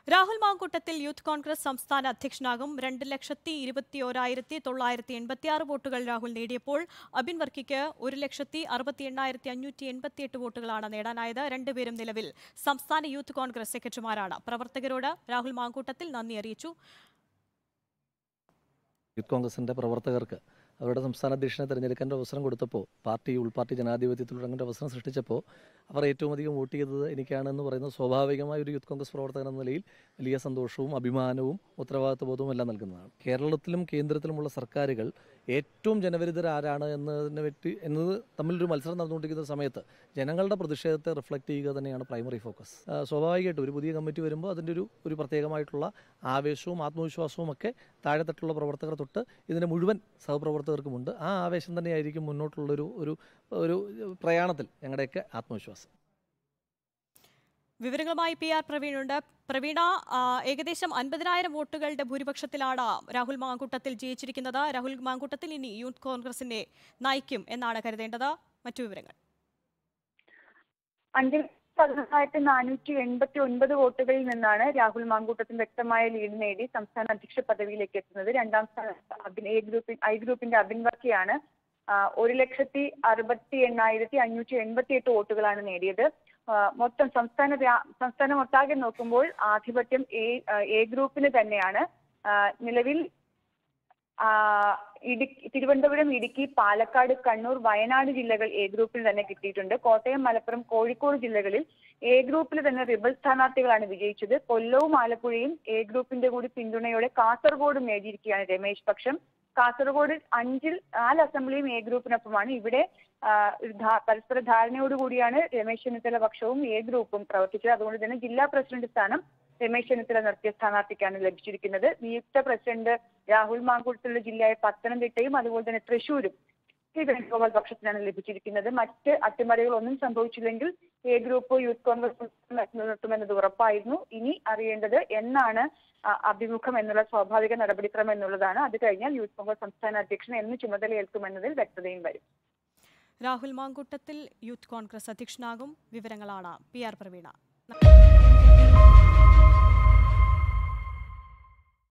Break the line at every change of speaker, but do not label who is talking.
Rahul Mamkootathil Youth Congress സംസ്ഥാന അധ്യക്ഷനാകും രണ്ട് ലക്ഷത്തി ഇരുപത്തി ഓരായിരത്തി തൊള്ളായിരത്തി എൺപത്തിയാറ് വോട്ടുകൾ രാഹുൽ നേടിയപ്പോൾ അബിൻ വർക്കിക്ക് ഒരു ലക്ഷത്തി അറുപത്തി എണ്ണായിരത്തി അഞ്ഞൂറ്റി എൺപത്തിയെട്ട് വോട്ടുകളാണ് നേടാനായത് രണ്ടുപേരും നിലവിൽ സംസ്ഥാന യൂത്ത് കോൺഗ്രസ് സെക്രട്ടറിമാരാണ് പ്രവർത്തകരോട് രാഹുൽ മാങ്കൂട്ടത്തിൽ നന്ദി അറിയിച്ചു
യൂത്ത് കോൺഗ്രസിൻ്റെ പ്രവർത്തകർക്ക് അവരുടെ സംസ്ഥാന അധ്യക്ഷനെ തിരഞ്ഞെടുക്കേണ്ട അവസരം കൊടുത്തപ്പോൾ പാർട്ടി ഉൾപാർട്ടി ജനാധിപത്യത്തിൽ തുടങ്ങേണ്ട അവസരം സൃഷ്ടിച്ചപ്പോൾ അവർ ഏറ്റവും അധികം വോട്ട് ചെയ്തത് എനിക്കാണെന്ന് പറയുന്നത് സ്വാഭാവികമായ ഒരു യൂത്ത് കോൺഗ്രസ് പ്രവർത്തകൻ എന്ന നിലയിൽ വലിയ സന്തോഷവും അഭിമാനവും ഉത്തരവാദിത്വബോധവും എല്ലാം നൽകുന്നതാണ് കേരളത്തിലും കേന്ദ്രത്തിലുമുള്ള സർക്കാരുകൾ ഏറ്റവും ജനവിരുദ്ധരാരാണ് എന്നതിനെ പറ്റി എന്നത് തമ്മിലൊരു മത്സരം നടന്നുകൊണ്ടിരിക്കുന്ന സമയത്ത് ജനങ്ങളുടെ പ്രതിഷേധത്തെ റിഫ്ലക്റ്റ് ചെയ്യുക തന്നെയാണ് പ്രൈമറി ഫോക്കസ് ആ, സ്വാഭാവികമായിട്ടും ഒരു പുതിയ കമ്മിറ്റി വരുമ്പോൾ അതിൻ്റെ ഒരു ഒരു പ്രത്യേകമായിട്ടുള്ള ആവേശവും ആത്മവിശ്വാസവും ഒക്കെ താഴെത്തട്ടുള്ള പ്രവർത്തകർ തൊട്ട് ഇതിൻ്റെ മുഴുവൻ സഹപ്രവർത്തകർക്കുമുണ്ട് ആ ആവേശം തന്നെയായിരിക്കും മുന്നോട്ടുള്ളൊരു ഒരു ഒരു പ്രയാണത്തിൽ ഞങ്ങളുടെയൊക്കെ ആത്മവിശ്വാസം
വിവരങ്ങളുമായി പി ആർ പ്രവീണുണ്ട് പ്രവീണ ആ, ഏകദേശം അൻപതിനായിരം വോട്ടുകളുടെ ഭൂരിപക്ഷത്തിലാണ് രാഹുൽ മാങ്കൂട്ടത്തിൽ ജയിച്ചിരിക്കുന്നത് രാഹുൽ മാങ്കൂട്ടത്തിൽ ഇനി യൂത്ത് കോൺഗ്രസിനെ നയിക്കും എന്നാണ് കരുതേണ്ടത് മറ്റു വിവരങ്ങൾ
അഞ്ച് പതിനൊന്നായിരത്തി നാനൂറ്റി എൺപത്തി ഒൻപത് വോട്ടുകളിൽ നിന്നാണ് രാഹുൽ മാങ്കൂട്ടത്തിന് വ്യക്തമായ ലീഡ് നേടി സംസ്ഥാന അധ്യക്ഷ പദവിയിലേക്ക് എത്തുന്നത് രണ്ടാം സ്ഥാനത്ത് അബിൻ എ ഗ്രൂപ്പിൽ ഐ ഗ്രൂപ്പിന്റെ അബിൻ വർക്കിയാണ് ആ, ഒരു ലക്ഷത്തി അറുപത്തി എണ്ണായിരത്തി അഞ്ഞൂറ്റി എൺപത്തി എട്ട് വോട്ടുകളാണ് നേടിയത് ആ, മൊത്തം സംസ്ഥാന വ്യാ- സംസ്ഥാനം ഒട്ടാകെ നോക്കുമ്പോൾ ആധിപത്യം എ ആ, എ ഗ്രൂപ്പിന് തന്നെയാണ് ആ, നിലവിൽ ആ, ഇടുക്കി തിരുവനന്തപുരം ഇടുക്കി പാലക്കാട് കണ്ണൂർ വയനാട് ജില്ലകൾ എ ഗ്രൂപ്പിൽ തന്നെ കിട്ടിയിട്ടുണ്ട് കോട്ടയം മലപ്പുറം കോഴിക്കോട് ജില്ലകളിൽ എ ഗ്രൂപ്പിൽ തന്നെ റിബൽ സ്ഥാനാർത്ഥികളാണ് വിജയിച്ചത് കൊല്ലവും ആലപ്പുഴയും എ ഗ്രൂപ്പിന്റെ കൂടി പിന്തുണയോടെ കാസർഗോഡും നേടിയിരിക്കുകയാണ് രമേശ് പക്ഷം കാസർഗോഡ് അഞ്ചിൽ നാല് അസംബ്ലിയും എ ഗ്രൂപ്പിനൊപ്പമാണ് ഇവിടെ ആ, ഒരു ധാ- പരസ്പര ധാരണയോടുകൂടിയാണ് രമേശ് ചെന്നിത്തല പക്ഷവും എ ഗ്രൂപ്പും പ്രവർത്തിച്ചത് അതുകൊണ്ട് തന്നെ ജില്ലാ പ്രസിഡന്റ് സ്ഥാനം രമേശ് ചെന്നിത്തല നിർത്തിയ സ്ഥാനാർത്ഥിക്കാണ് ലഭിച്ചിരിക്കുന്നത് നിയുക്ത പ്രസിഡന്റ് രാഹുൽ മാങ്കൂട്ടത്തിലുള്ള ജില്ലയായ പത്തനംതിട്ടയും അതുപോലെ തന്നെ തൃശൂരും ശ്രീ വേണുഗോപാൽ പക്ഷത്തിനാണ് ലഭിച്ചിരിക്കുന്നത് മറ്റ് അട്ടിമറികളൊന്നും സംഭവിച്ചില്ലെങ്കിൽ എ ഗ്രൂപ്പ് യൂത്ത് കോൺഗ്രസ് നിർത്തുമെന്നത് ഉറപ്പായിരുന്നു ഇനി അറിയേണ്ടത് എന്നാണ് ആ, അഭിമുഖം എന്നുള്ള സ്വാഭാവിക നടപടിക്രമം എന്നുള്ളതാണ് അത് കഴിഞ്ഞാൽ യൂത്ത് കോൺഗ്രസ് സംസ്ഥാന അധ്യക്ഷൻ എന്ന് ചുമതലയേൽക്കുമെന്നതിൽ വ്യക്തതയും വരും
രാഹുൽ മാങ്കൂട്ടത്തിൽ യൂത്ത് കോൺഗ്രസ് അധ്യക്ഷനാകും വിവരങ്ങളാണ് പി ആർ പ്രവീണ